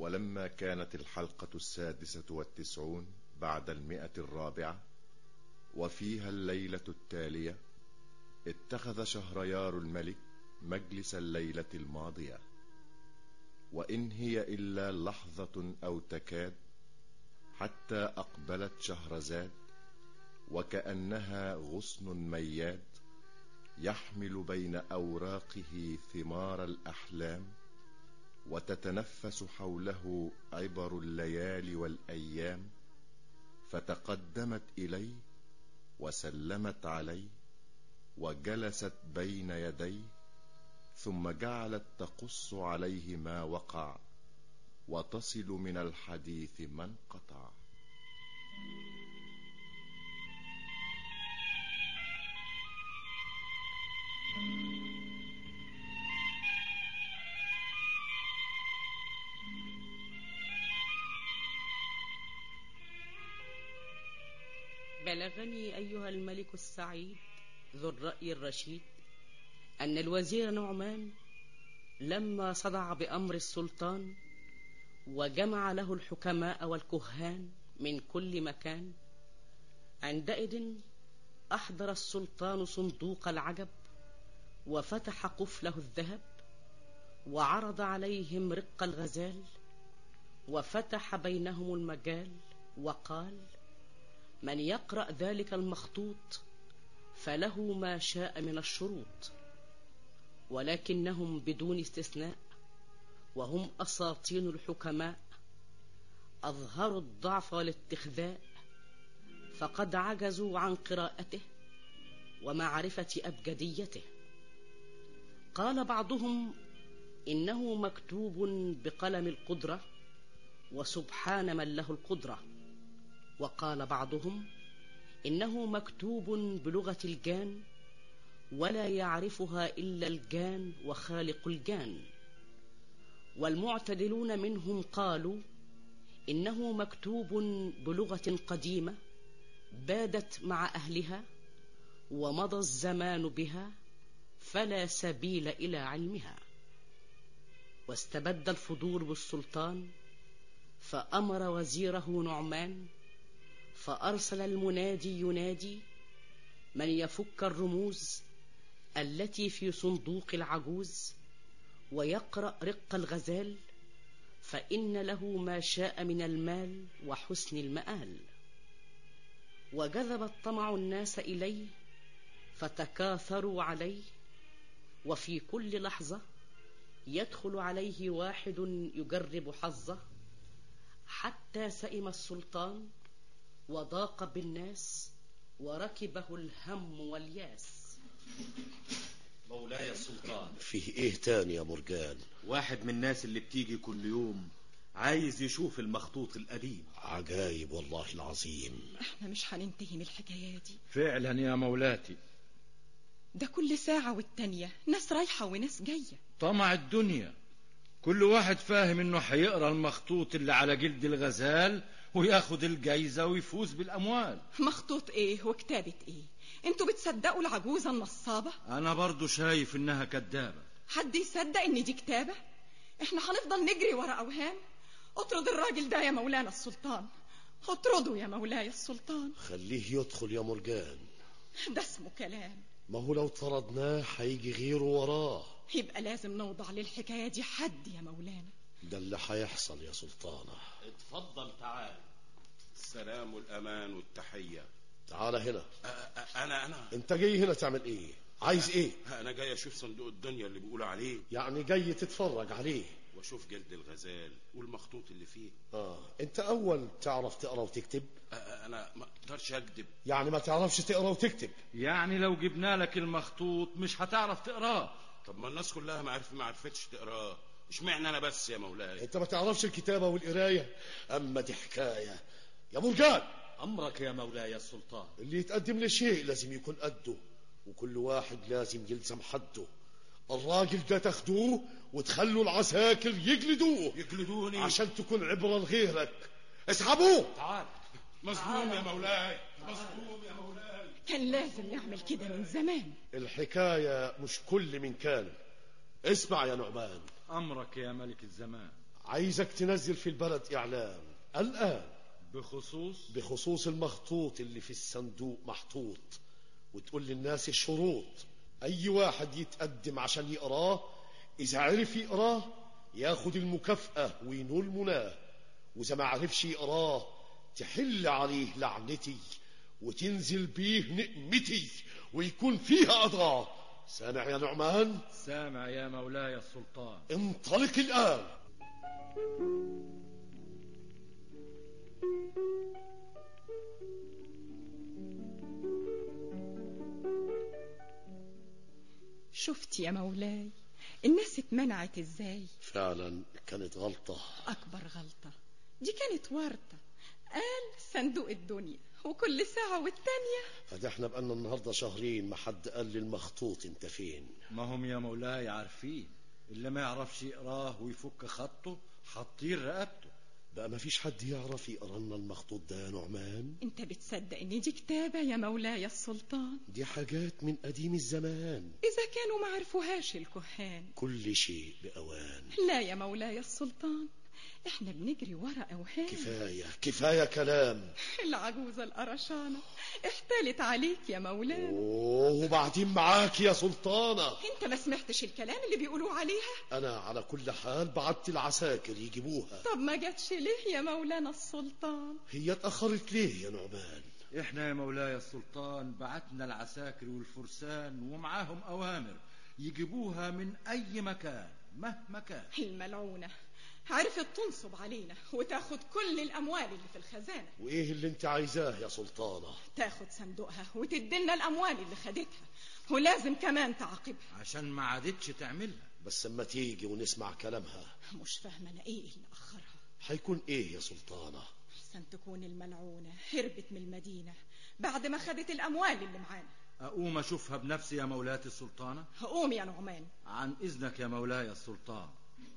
ولما كانت الحلقة السادسة والتسعون بعد المئة الرابعة وفيها الليلة التالية اتخذ شهريار الملك مجلس الليلة الماضية وإن هي إلا لحظة أو تكاد حتى أقبلت شهرزاد وكأنها غصن مياد يحمل بين أوراقه ثمار الأحلام وتتنفس حوله عبر الليالي والأيام فتقدمت إليه وسلمت عليه وجلست بين يديه ثم جعلت تقص عليه ما وقع وتصل من الحديث ما انقطع بلغني أيها الملك السعيد ذو الرأي الرشيد أن الوزير نعمان لما صدع بأمر السلطان وجمع له الحكماء والكهان من كل مكان عندئذ أحضر السلطان صندوق العجب وفتح قفله الذهب وعرض عليهم رق الغزال وفتح بينهم المجال وقال من يقرأ ذلك المخطوط فله ما شاء من الشروط ولكنهم بدون استثناء وهم أساطين الحكماء أظهروا الضعف والاستخذاء فقد عجزوا عن قراءته ومعرفة أبجديته قال بعضهم إنه مكتوب بقلم القدرة وسبحان من له القدرة وقال بعضهم إنه مكتوب بلغة الجان ولا يعرفها إلا الجان وخالق الجان والمعتدلون منهم قالوا إنه مكتوب بلغة قديمة بادت مع أهلها ومضى الزمان بها فلا سبيل إلى علمها واستبد الفضول بالسلطان فأمر وزيره نعمان فأرسل المنادي ينادي من يفك الرموز التي في صندوق العجوز ويقرأ رق الغزال فإن له ما شاء من المال وحسن المآل وجذب الطمع الناس إليه فتكاثروا عليه وفي كل لحظة يدخل عليه واحد يجرب حظه حتى سئم السلطان وضاق بالناس وركبه الهم والياس مولاي السلطان فيه ايه تاني يا مرجان واحد من الناس اللي بتيجي كل يوم عايز يشوف المخطوط القديم عجايب والله العظيم احنا مش هننتهي من الحكاية دي فعلا يا مولاتي ده كل ساعة والتانية ناس رايحة وناس جاية طمع الدنيا كل واحد فاهم انه هيقرا المخطوط اللي على جلد الغزال وياخد الجايزة ويفوز بالاموال مخطوط ايه وكتابة ايه انتوا بتصدقوا العجوزة النصابة انا برضو شايف انها كدابة حد يصدق ان دي كتابة احنا هنفضل نجري ورا اوهام اطرد الراجل ده يا مولانا السلطان اطرده يا مولاي السلطان خليه يدخل يا مرجان ده اسمه كلام ما هو لو طردناه هيجي غيره وراه يبقى لازم نوضع للحكاية دي حد يا مولانا ده اللي هيحصل يا سلطانة اتفضل تعال السلام والأمان والتحية تعال هنا أ- أ- أنا أنا انت جاي هنا تعمل ايه عايز ايه أنا جاي أشوف صندوق الدنيا اللي بيقولوا عليه يعني جاي تتفرج عليه وأشوف جلد الغزال والمخطوط اللي فيه اه انت اول تعرف تقرا وتكتب أ- أ- أنا ما أقدرش أكذب يعني ما تعرفش تقرا وتكتب يعني لو جبنا لك المخطوط مش هتعرف تقراه طب ما الناس كلها ما عرف ما عرفتش تقراه اشمعنى أنا بس يا مولاي انت ما تعرفش الكتابة والقراية اما دي حكاية يا مرجان امرك يا مولاي السلطان اللي يتقدم لشيء لازم يكون قده وكل واحد لازم يلزم حده الراجل ده تاخدوه وتخلوا العساكر يجلدوه يجلدوني عشان تكون عبرة لغيرك اسحبوه تعال مظلوم يا مولاي مظلوم يا مولاي كان لازم نعمل كده من زمان الحكاية مش كل من كان اسمع يا نعمان امرك يا ملك الزمان عايزك تنزل في البلد إعلان الآن بخصوص بخصوص المخطوط اللي في الصندوق محطوط وتقول للناس الشروط أي واحد يتقدم عشان يقراه إذا عرف يقراه ياخد المكافأة وينول مناه وإذا ما عرفش يقراه تحل عليه لعنتي وتنزل بيه نقمتي ويكون فيها أضراه سامع يا نعمان سامع يا مولاي السلطان انطلق الآن شفت يا مولاي الناس اتمنعت ازاي فعلا كانت غلطة اكبر غلطة دي كانت ورطة قال صندوق الدنيا وكل ساعة والتانية هذا احنا بقالنا النهاردة شهرين ما حد قال لي المخطوط انت فين ما هم يا مولاي عارفين اللي ما يعرفش يقراه ويفك خطه حاطين رقبته بقى ما فيش حد يعرف يقرا لنا المخطوط ده يا نعمان انت بتصدق ان دي كتابة يا مولاي السلطان دي حاجات من قديم الزمان اذا كانوا ما عرفوهاش الكهان كل شيء بأوان لا يا مولاي السلطان احنا بنجري ورا اوهام كفاية كفاية كلام العجوزة القرشانة احتالت عليك يا مولانا اوه وبعدين معاك يا سلطانة انت ما سمعتش الكلام اللي بيقولوه عليها انا على كل حال بعت العساكر يجيبوها طب ما جاتش ليه يا مولانا السلطان هي اتأخرت ليه يا نعمان احنا يا مولاي السلطان بعتنا العساكر والفرسان ومعاهم اوامر يجيبوها من اي مكان مهما كان الملعونة عرفت تنصب علينا وتاخد كل الأموال اللي في الخزانة وايه اللي انت عايزاه يا سلطانة تاخد صندوقها وتدلنا الأموال اللي خدتها ولازم كمان تعاقبها عشان ما عادتش تعملها بس اما تيجي ونسمع كلامها مش فاهمة أنا إيه اللي أخرها هيكون ايه يا سلطانة أحسن تكون الملعونة هربت من المدينة بعد ما خدت الأموال اللي معانا اقوم اشوفها بنفسي يا مولاتي السلطانة هقوم يا نعمان عن اذنك يا مولاي السلطان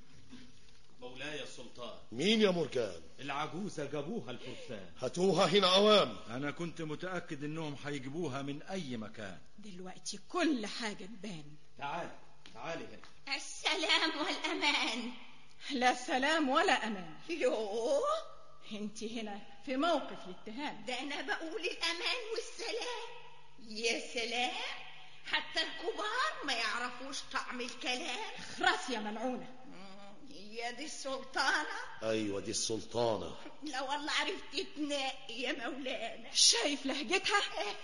مولاي السلطان مين يا مرجان العجوزة جابوها الفرسان هاتوها هنا اوام انا كنت متأكد انهم هيجيبوها من اي مكان دلوقتي كل حاجة تبان تعالي تعالي هنا السلام والأمان لا سلام ولا أمان يوه انت هنا في موقف الاتهام ده أنا بقول الأمان والسلام يا سلام حتى الكبار ما يعرفوش طعم الكلام خلاص يا ملعونة مم، هي دي السلطانة ايوه دي السلطانة لا والله عرفت تنقي يا مولانا شايف لهجتها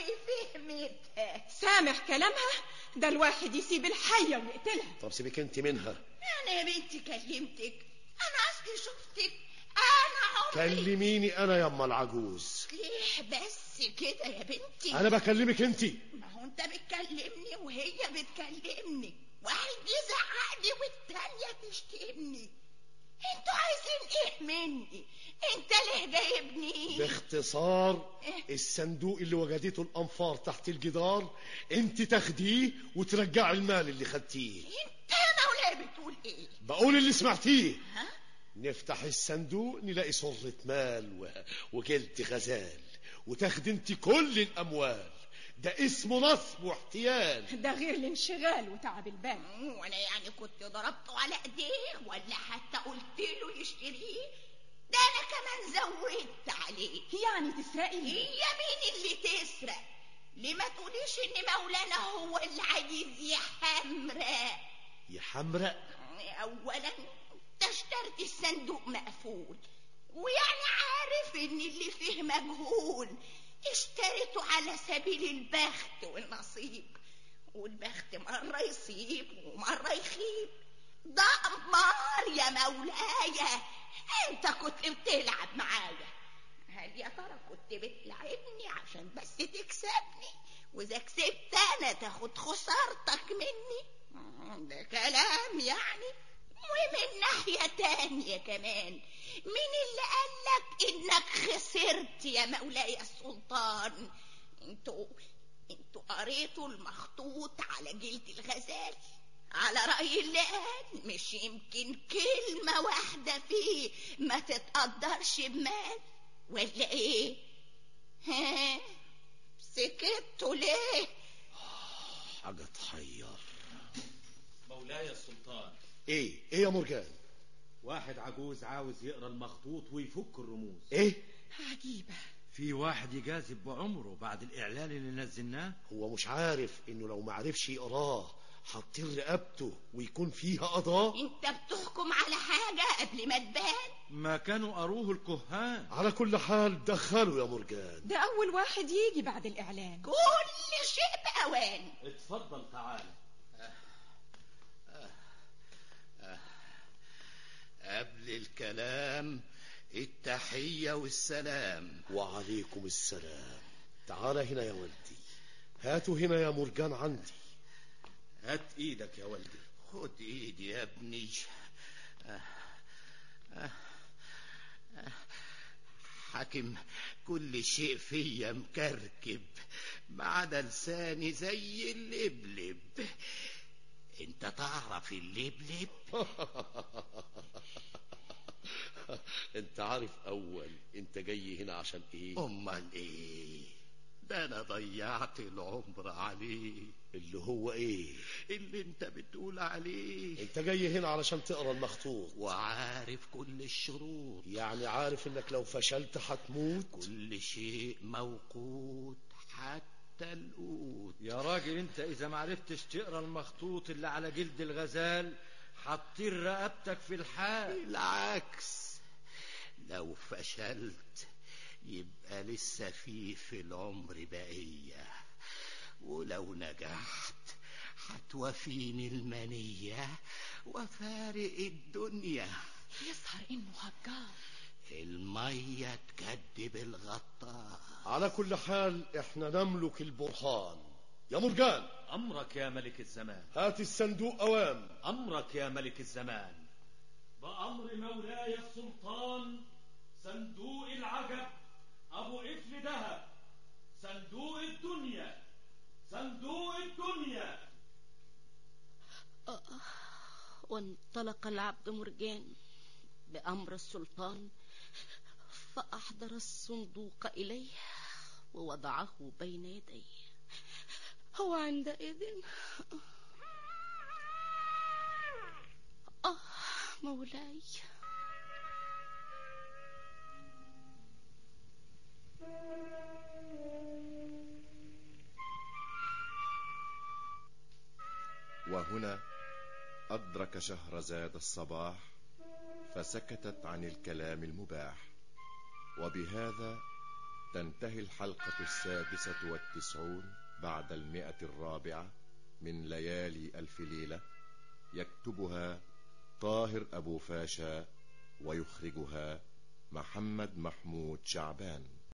فهمتها سامح كلامها ده الواحد يسيب الحية ويقتلها طب سيبك انت منها أنا يا بنتي كلمتك أنا أصلي شفتك أنا عمري كلميني انا يا ام العجوز ليه بس كده يا بنتي انا بكلمك انت ما هو انت بتكلمني وهي بتكلمني واحد يزعق لي والتانية تشتمني انتوا عايزين ايه مني انت ليه جايبني باختصار الصندوق اللي وجدته الانفار تحت الجدار انت تاخديه وترجعي المال اللي خدتيه انت يا مولاي بتقول ايه بقول اللي سمعتيه ها نفتح الصندوق نلاقي صرة مال و... وجلد غزال وتاخد انت كل الاموال ده اسمه نصب واحتيال ده غير الانشغال وتعب البال وانا يعني كنت ضربته على ايديه ولا حتى قلت له يشتريه ده انا كمان زودت عليه يعني تسرقي هي مين اللي تسرق ليه ما تقوليش ان مولانا هو اللي عايز يحمرق يا حمرق اولا انت اشترت الصندوق مقفول ويعني عارف ان اللي فيه مجهول اشتريته على سبيل البخت والنصيب والبخت مرة يصيب ومرة يخيب ده قمار يا مولاي انت كنت بتلعب معايا هل يا ترى كنت بتلعبني عشان بس تكسبني واذا كسبت انا تاخد خسارتك مني مم، ده كلام يعني ومن ناحية تانية كمان مين اللي قالك انك خسرت يا مولاي السلطان انتوا انتوا قريتوا المخطوط على جلد الغزال على رأي اللي قال مش يمكن كلمة واحدة فيه ما تتقدرش بمال ولا ايه ها سكتوا ليه حاجة تحير مولاي السلطان ايه ايه يا مرجان واحد عجوز عاوز يقرا المخطوط ويفك الرموز ايه عجيبة في واحد يجازب بعمره بعد الإعلان اللي نزلناه هو مش عارف انه لو معرفش يقراه هتطير رقبته ويكون فيها قضاء انت بتحكم على حاجة قبل ما تبان ما كانوا قروه الكهان على كل حال دخله يا مرجان ده أول واحد يجي بعد الإعلان كل شيء بأوان اتفضل تعال قبل الكلام التحية والسلام وعليكم السلام تعال هنا يا ولدي هاتوا هنا يا مرجان عندي هات ايدك يا ولدي خد ايدي يا ابني آه، آه، آه. حاكم كل شيء فيا مكركب ما عدا لساني زي اللبلب انت تعرف اللبلب انت عارف اول انت جاي هنا عشان ايه امال ايه ده انا ضيعت العمر عليه اللي هو ايه اللي انت بتقول عليه انت جاي هنا علشان تقرا المخطوط وعارف كل الشروط يعني عارف انك لو فشلت هتموت كل شيء موقوت حتى القوت يا راجل انت اذا معرفتش تقرا المخطوط اللي على جلد الغزال هتطير رقبتك في الحال العكس لو فشلت يبقى لسه في في العمر بقية ولو نجحت هتوفيني المنية وفارق الدنيا يظهر إنه هجار المية تكدب الغطاء على كل حال احنا نملك البرهان يا مرجان امرك يا ملك الزمان هات الصندوق اوام امرك يا ملك الزمان بأمر مولاي السلطان صندوق العجب أبو قفل ذهب صندوق الدنيا صندوق الدنيا وانطلق العبد مرجان بأمر السلطان فأحضر الصندوق إليه ووضعه بين يديه هو عندئذ آه مولاي وهنا أدرك شهرزاد الصباح فسكتت عن الكلام المباح وبهذا تنتهي الحلقة السادسة والتسعون بعد المئة الرابعة من ليالي ألف ليلة يكتبها طاهر أبو فاشا ويخرجها محمد محمود شعبان